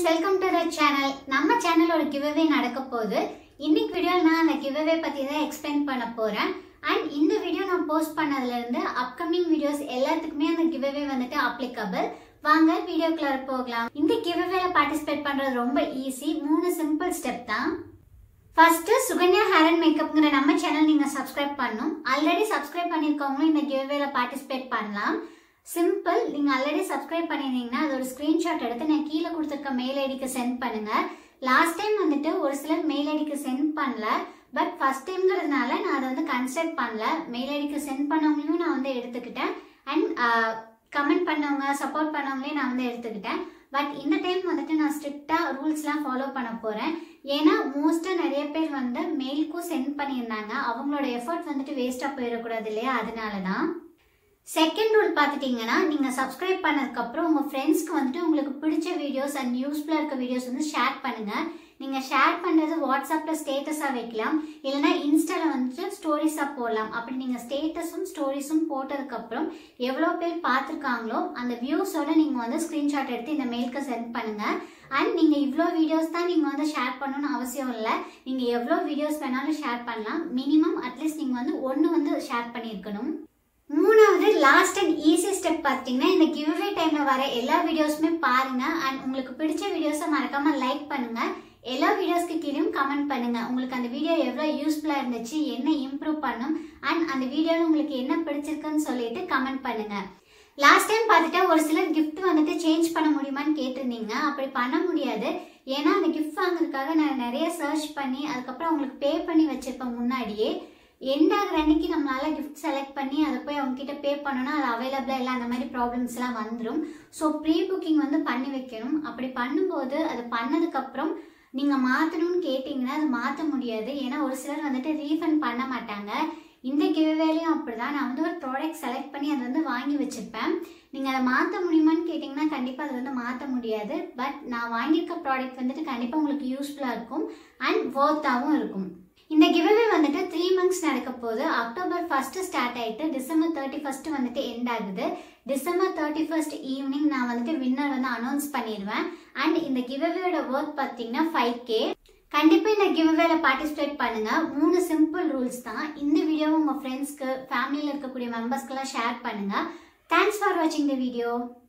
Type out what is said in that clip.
friends welcome to the channel நம்ம சேனலோட giveaway நடக்க போகுது இன்னைக்கு வீடியோவில் நான் அந்த கிவ்அவே பற்றி தான் எக்ஸ்பிளைன் பண்ண போகிறேன் அண்ட் இந்த வீடியோ நான் போஸ்ட் பண்ணதுலேருந்து அப்கமிங் வீடியோஸ் எல்லாத்துக்குமே அந்த கிவ்அவே வந்துட்டு அப்ளிகபிள் வாங்க வீடியோக்குள்ள போகலாம் இந்த கிவ்அவேல பார்ட்டிசிபேட் பண்ணுறது ரொம்ப ஈஸி மூணு சிம்பிள் ஸ்டெப் தான் ஃபர்ஸ்ட் சுகன்யா ஹேர் அண்ட் மேக்கப்ங்கிற நம்ம சேனல் நீங்க சப்ஸ்கிரைப் பண்ணணும் ஆல்ரெடி சப்ஸ்கிரைப் பண்ணிருக்கவங்களும் இந்த கிவ்வேல பார்ட்டிசிபேட் பண்ணலாம் சிம்பிள் நீங்க ஆல்ரெடி சப்ஸ்கிரைப் பண்ணிருந்தீங்கன்னா அதோட ஸ்கிரீன்ஷாட் எடுத்து நான் கீழே கொடுத்துருக்க மெயில் ஐடிக்கு சென்ட் பண்ணுங்க லாஸ்ட் டைம் வந்துட்டு ஒரு சிலர் மெயில் ஐடிக்கு சென்ட் பண்ணல பட் ஃபர்ஸ்ட் டைம்ங்கிறதுனால நான் அதை வந்து கன்சிடர் பண்ணல மெயில் ஐடிக்கு சென்ட் பண்ணவங்களையும் நான் வந்து எடுத்துக்கிட்டேன் அண்ட் கமெண்ட் பண்ணவங்க சப்போர்ட் பண்ணவங்களையும் நான் வந்து எடுத்துக்கிட்டேன் பட் இந்த டைம் வந்துட்டு நான் ஸ்ட்ரிக்டாக ரூல்ஸ்லாம் ஃபாலோ பண்ண போகிறேன் ஏன்னா மோஸ்ட்டாக நிறைய பேர் வந்து மெயிலுக்கும் சென்ட் பண்ணியிருந்தாங்க அவங்களோட எஃபர்ட் வந்துட்டு வேஸ்ட்டாக போயிடக்கூடாது இல்லையா அதனால தான் செகண்ட் ரூல் பார்த்துட்டிங்கன்னா நீங்கள் சப்ஸ்கிரைப் பண்ணதுக்கப்புறம் உங்கள் ஃப்ரெண்ட்ஸ்க்கு வந்துட்டு உங்களுக்கு பிடிச்ச வீடியோஸ் அண்ட் யூஸ்ஃபுல்லாக இருக்க வீடியோஸ் வந்து ஷேர் பண்ணுங்கள் நீங்கள் ஷேர் பண்ணுறது வாட்ஸ்அப்பில் ஸ்டேட்டஸாக வைக்கலாம் இல்லைனா இன்ஸ்டாவில் வந்துட்டு ஸ்டோரிஸாக போடலாம் அப்படி நீங்கள் ஸ்டேட்டஸும் ஸ்டோரிஸும் போட்டதுக்கப்புறம் எவ்வளோ பேர் பார்த்துருக்காங்களோ அந்த வியூஸோட நீங்கள் வந்து ஸ்க்ரீன்ஷாட் எடுத்து இந்த மெயிலுக்கு சென்ட் பண்ணுங்கள் அண்ட் நீங்கள் இவ்வளோ வீடியோஸ் தான் நீங்கள் வந்து ஷேர் பண்ணணும்னு அவசியம் இல்லை நீங்கள் எவ்வளோ வீடியோஸ் வேணாலும் ஷேர் பண்ணலாம் மினிமம் அட்லீஸ்ட் நீங்கள் வந்து ஒன்று வந்து ஷேர் பண்ணியிருக்கணும் மூணாவது லாஸ்ட் அண்ட் ஈஸி ஸ்டெப் பார்த்தீங்கன்னா இந்த கிவ்வே டைமில் வர எல்லா வீடியோஸுமே பாருங்க அண்ட் உங்களுக்கு பிடிச்ச வீடியோஸை மறக்காம லைக் பண்ணுங்க எல்லா வீடியோஸ்க்கு கீழேயும் கமெண்ட் பண்ணுங்க உங்களுக்கு அந்த வீடியோ எவ்வளோ யூஸ்ஃபுல்லாக இருந்துச்சு என்ன இம்ப்ரூவ் பண்ணும் அண்ட் அந்த வீடியோவில் உங்களுக்கு என்ன பிடிச்சிருக்குன்னு சொல்லிட்டு கமெண்ட் பண்ணுங்க லாஸ்ட் டைம் பார்த்துட்டா ஒரு சிலர் gift வந்துட்டு சேஞ்ச் பண்ண முடியுமான்னு கேட்டிருந்தீங்க அப்படி பண்ண முடியாது ஏன்னா அந்த gift வாங்குறதுக்காக நான் நிறைய சர்ச் பண்ணி அதுக்கப்புறம் அவங்களுக்கு பே பண்ணி வச்சிருப்பேன் முன்னாடியே எண்ட் ஆகிற அன்னைக்கு நம்மளால கிஃப்ட் செலக்ட் பண்ணி அதை போய் அவங்க கிட்ட பே பண்ணோம்னா அது அவைலபிளா இல்லை அந்த மாதிரி ப்ராப்ளம்ஸ் எல்லாம் வந்துடும் ஸோ ப்ரீ புக்கிங் வந்து பண்ணி வைக்கணும் அப்படி பண்ணும்போது அது பண்ணதுக்கப்புறம் நீங்க மாத்தணும்னு கேட்டிங்கன்னா அது மாற்ற முடியாது ஏன்னா ஒரு சிலர் வந்துட்டு ரீஃபண்ட் பண்ண மாட்டாங்க இந்த கிவ்வேலையும் அப்படிதான் நான் வந்து ஒரு ப்ராடக்ட் செலக்ட் பண்ணி அதை வந்து வாங்கி வச்சிருப்பேன் நீங்க அதை மாற்ற முடியுமான்னு கேட்டிங்கன்னா கண்டிப்பா அதை வந்து மாற்ற முடியாது பட் நான் வாங்கியிருக்க ப்ராடக்ட் வந்துட்டு கண்டிப்பா உங்களுக்கு யூஸ்ஃபுல்லா இருக்கும் அண்ட் ஒர்த்தாகவும் இருக்கும் இந்த கிவ்அவே வந்துட்டு த்ரீ மந்த்ஸ் நடக்க போகுது அக்டோபர் ஃபர்ஸ்ட் ஸ்டார்ட் ஆயிட்டு டிசம்பர் தேர்ட்டி ஃபர்ஸ்ட் வந்துட்டு எண்ட் ஆகுது டிசம்பர் தேர்ட்டி ஃபர்ஸ்ட் ஈவினிங் நான் வந்துட்டு வின்னர் வந்து அனௌன்ஸ் பண்ணிடுவேன் அண்ட் இந்த கிவ்அவேயோட ஒர்க் பார்த்தீங்கன்னா ஃபைவ் கே கண்டிப்பா இந்த கிவ்அவேல பார்ட்டிசிபேட் பண்ணுங்க மூணு சிம்பிள் ரூல்ஸ் தான் இந்த வீடியோவை உங்க ஃப்ரெண்ட்ஸ்க்கு ஃபேமிலியில் இருக்கக்கூடிய மெம்பர்ஸ்க்கெல்லாம் ஷேர் பண்ணுங்க தேங்க்ஸ் ஃபார் வாட்சிங் த வீடியோ